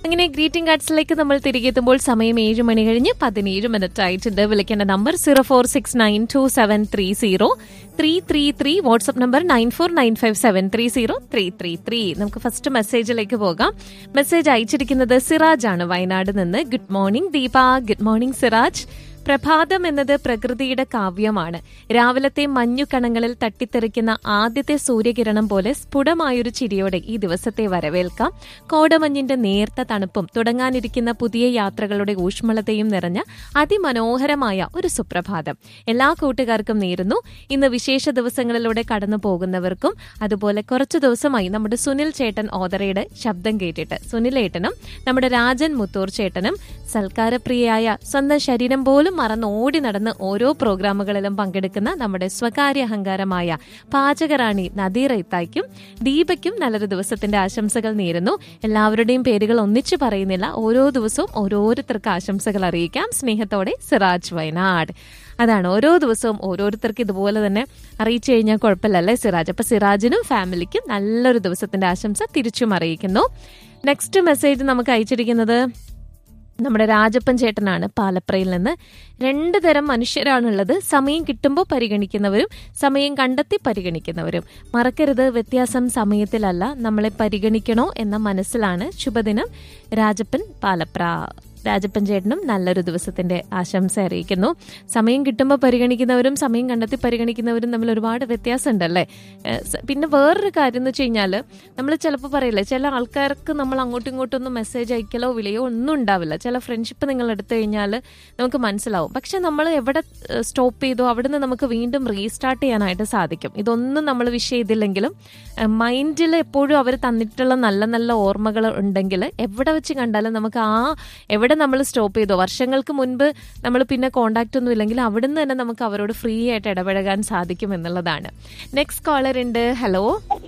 അങ്ങനെ ഗ്രീറ്റിംഗ് കാർഡ്സിലേക്ക് നമ്മൾ തിരികെ എത്തുമ്പോൾ സമയം ഏഴ് മണി കഴിഞ്ഞ് പതിനേഴ് മിനിറ്റ് ആയിട്ടുണ്ട് വിളിക്കേണ്ട number zero four six nine two seven three zero three three three WhatsApp number nine four nine five seven three zero three three three നമുക്ക് ഫസ്റ്റ് മെസ്സേജിലേക്ക് പോകാം മെസ്സേജ് അയച്ചിരിക്കുന്നത് സിറാജ് ആണ് വയനാട് നിന്ന് good morning Deepa good morning Siraj പ്രഭാതം എന്നത് പ്രകൃതിയുടെ കാവ്യമാണ് രാവിലത്തെ മഞ്ഞുകണങ്ങളിൽ തട്ടിത്തെറിക്കുന്ന ആദ്യത്തെ സൂര്യകിരണം പോലെ സ്ഫുടമായൊരു ചിരിയോടെ ഈ ദിവസത്തെ വരവേൽക്കാം കോടമഞ്ഞിന്റെ നേർത്ത തണുപ്പും തുടങ്ങാനിരിക്കുന്ന പുതിയ യാത്രകളുടെ ഊഷ്മളതയും നിറഞ്ഞ അതിമനോഹരമായ ഒരു സുപ്രഭാതം എല്ലാ കൂട്ടുകാർക്കും നേരുന്നു ഇന്ന് വിശേഷ ദിവസങ്ങളിലൂടെ കടന്നു പോകുന്നവർക്കും അതുപോലെ കുറച്ചു ദിവസമായി നമ്മുടെ സുനിൽ ചേട്ടൻ ഓതറയുടെ ശബ്ദം കേട്ടിട്ട് സുനിലേട്ടനും നമ്മുടെ രാജൻ മുത്തൂർ ചേട്ടനും സൽക്കാരപ്രിയയായ സ്വന്തം ശരീരം പോലും മറന്ന് ഓടി നടന്ന് ഓരോ പ്രോഗ്രാമുകളിലും പങ്കെടുക്കുന്ന നമ്മുടെ സ്വകാര്യ അഹങ്കാരമായ പാചകറാണി നദീർ ഇത്തായ്ക്കും ദീപയ്ക്കും നല്ലൊരു ദിവസത്തിന്റെ ആശംസകൾ നേരുന്നു എല്ലാവരുടെയും പേരുകൾ ഒന്നിച്ചു പറയുന്നില്ല ഓരോ ദിവസവും ഓരോരുത്തർക്ക് ആശംസകൾ അറിയിക്കാം സ്നേഹത്തോടെ സിറാജ് വയനാട് അതാണ് ഓരോ ദിവസവും ഓരോരുത്തർക്ക് ഇതുപോലെ തന്നെ അറിയിച്ചു കഴിഞ്ഞാൽ കുഴപ്പമില്ലല്ലേ സിറാജ് അപ്പൊ സിറാജിനും ഫാമിലിക്കും നല്ലൊരു ദിവസത്തിന്റെ ആശംസ തിരിച്ചും അറിയിക്കുന്നു നെക്സ്റ്റ് മെസ്സേജ് നമുക്ക് അയച്ചിരിക്കുന്നത് നമ്മുടെ രാജപ്പൻ ചേട്ടനാണ് പാലപ്രയിൽ നിന്ന് രണ്ട് തരം മനുഷ്യരാണുള്ളത് സമയം കിട്ടുമ്പോൾ പരിഗണിക്കുന്നവരും സമയം കണ്ടെത്തി പരിഗണിക്കുന്നവരും മറക്കരുത് വ്യത്യാസം സമയത്തിലല്ല നമ്മളെ പരിഗണിക്കണോ എന്ന മനസ്സിലാണ് ശുഭദിനം രാജപ്പൻ പാലപ്ര രാജപ്പൻ ചേട്ടനും നല്ലൊരു ദിവസത്തിന്റെ ആശംസ അറിയിക്കുന്നു സമയം കിട്ടുമ്പോൾ പരിഗണിക്കുന്നവരും സമയം കണ്ടെത്തി പരിഗണിക്കുന്നവരും തമ്മിൽ ഒരുപാട് വ്യത്യാസമുണ്ടല്ലേ ഏഹ് സ- പിന്നെ വേറൊരു കാര്യം എന്ന് വെച്ച് കഴിഞ്ഞാൽ നമ്മൾ ചിലപ്പോൾ പറയില്ലേ ചില ആൾക്കാർക്ക് നമ്മൾ അങ്ങോട്ടും ഇങ്ങോട്ടും ഒന്നും മെസ്സേജ് അയക്കലോ വിളിയോ ഒന്നും ഉണ്ടാവില്ല ചില ഫ്രണ്ട്ഷിപ്പ് നിങ്ങൾ എടുത്തു കഴിഞ്ഞാൽ നമുക്ക് മനസ്സിലാവും പക്ഷെ നമ്മൾ എവിടെ സ്റ്റോപ്പ് ചെയ്തോ അവിടുന്ന് നമുക്ക് വീണ്ടും റീസ്റ്റാർട്ട് ചെയ്യാനായിട്ട് സാധിക്കും ഇതൊന്നും നമ്മൾ വിഷ് ചെയ്തില്ലെങ്കിലും മൈൻഡിൽ എപ്പോഴും അവർ തന്നിട്ടുള്ള നല്ല നല്ല ഓർമ്മകൾ ഉണ്ടെങ്കിൽ എവിടെ വെച്ച് കണ്ടാലും നമുക്ക് ആ എവിടെ നമ്മൾ സ്റ്റോപ്പ് ചെയ്തോ വർഷങ്ങൾക്ക് മുൻപ് നമ്മൾ പിന്നെ കോണ്ടാക്ട് ഒന്നും ഇല്ലെങ്കിൽ അവിടുന്ന് തന്നെ നമുക്ക് അവരോട് ഫ്രീ ആയിട്ട് ഇടപഴകാൻ സാധിക്കും എന്നുള്ളതാണ് നെക്സ്റ്റ് കോളർ ഉണ്ട് ഹലോ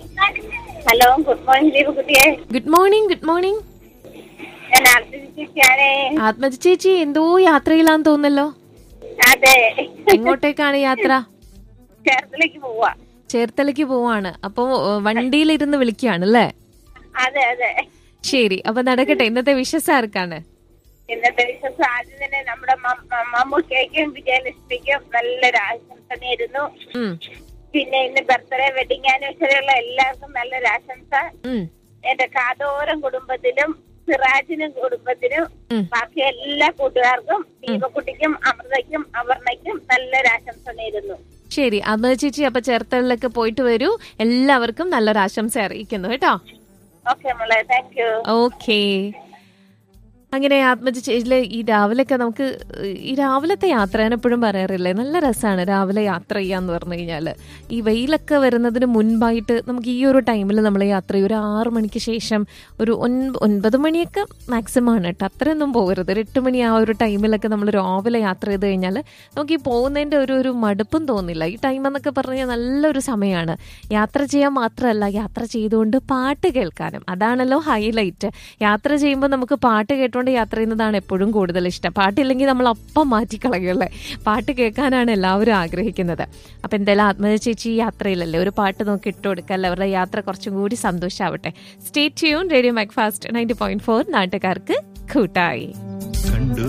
ഹലോ ഗുഡ് മോർണിംഗ് ദീപകുട്ടിയെ ഗുഡ് മോർണിംഗ് ഗുഡ് മോർണിംഗ് ഞാൻ ആർട്ടിസ്റ്റാണ് ആത്മജ ചേച്ചി എന്തോ യാത്രയിലാന്ന് തോന്നല്ലോ അതെ എങ്ങോട്ടേക്കാണ് യാത്ര ചേർത്തലേക്ക് പോവാ ചേർത്തലയ്ക്ക് പോവാണ് അപ്പോ വണ്ടിയിലിരുന്ന് വിളിക്കുകയാണ് അല്ലേ അതെ അതെ ശരി അപ്പൊ നടക്കട്ടെ ഇന്നത്തെ വിശ്വസം ആർക്കാണ് ഇന്നത്തെ വിശ്വാസം ആദ്യം തന്നെ നമ്മുടെ മം- മ- മമ്മൂട്ടിയേക്കും വിജയലക്ഷ്മിക്കും നല്ലൊരു ആശംസ നേരുന്നു ഉം, പിന്നെ ഇന്ന് ബർത്ത്ഡേ വെഡിങ് ആനിവേഴ്സറി ഉള്ള എല്ലാവർക്കും നല്ലൊരു ആശംസ ഉം, എന്റെ കാതോരം കുടുംബത്തിലും സിറാജിനും കുടുംബത്തിനും ഉം. ബാക്കി എല്ലാ കൂട്ടുകാർക്കും ദീപക്കുട്ടിക്കും അമൃതയ്ക്കും അപർണയ്ക്കും നല്ലൊരു ആശംസ നേരുന്നു ശരി അന്ന് ചേച്ചി അപ്പൊ ചേർത്തലയിലൊക്കെ പോയിട്ട് വരൂ എല്ലാവർക്കും നല്ലൊരു ആശംസ അറിയിക്കുന്നു കേട്ടോ ഓക്കെ മോളെ താങ്ക് യു ഓക്കേ അങ്ങനെ ആത്മജ ചേച്ചിയിലെ ഈ രാവിലെയൊക്കെ നമുക്ക് ഈ രാവിലത്തെ യാത്ര ഞാൻ എപ്പോഴും പറയാറില്ലേ നല്ല രസമാണ് രാവിലെ യാത്ര ചെയ്യാന്ന് പറഞ്ഞു കഴിഞ്ഞാൽ ഈ വെയിലൊക്കെ വരുന്നതിന് മുൻപായിട്ട് നമുക്ക് ഈ ഒരു ടൈമിൽ നമ്മൾ യാത്ര ചെയ്യും ഒരു ആറ് മണിക്ക് ശേഷം ഒരു ഒൻപ ഒൻപത് മണിയൊക്കെ മാക്സിമം ആണ് കേട്ടോ അത്രയൊന്നും പോകരുത് ഒരു എട്ട് മണി ആ ഒരു ടൈമിലൊക്കെ നമ്മൾ രാവിലെ യാത്ര ചെയ്ത് കഴിഞ്ഞാൽ നമുക്ക് ഈ പോകുന്നതിൻ്റെ ഒരു ഒരു മടുപ്പും തോന്നില്ല ഈ ടൈം എന്നൊക്കെ പറഞ്ഞാൽ നല്ലൊരു സമയമാണ് യാത്ര ചെയ്യാൻ മാത്രമല്ല യാത്ര ചെയ്തുകൊണ്ട് പാട്ട് കേൾക്കാനും അതാണല്ലോ ഹൈലൈറ്റ് യാത്ര ചെയ്യുമ്പോൾ നമുക്ക് പാട്ട് കേട്ടുകൊണ്ട് യാത്ര ചെയ്യുന്നതാണ് എപ്പോഴും കൂടുതൽ ഇഷ്ടം പാട്ടില്ലെങ്കിൽ നമ്മൾ അപ്പം മാറ്റിക്കളയല്ലേ പാട്ട് കേൾക്കാനാണ് എല്ലാവരും ആഗ്രഹിക്കുന്നത് അപ്പം എന്തായാലും ആത്മജ ചേച്ചി ഈ യാത്രയിലല്ലേ ഒരു പാട്ട് നോക്കി ഇട്ട് കൊടുക്കല്ലേ അവരുടെ യാത്ര കുറച്ചും കൂടി സന്തോഷമാവട്ടെ stay tune radio Macfast ninety point four നാട്ടുകാർക്ക് കൂട്ടായി കണ്ടു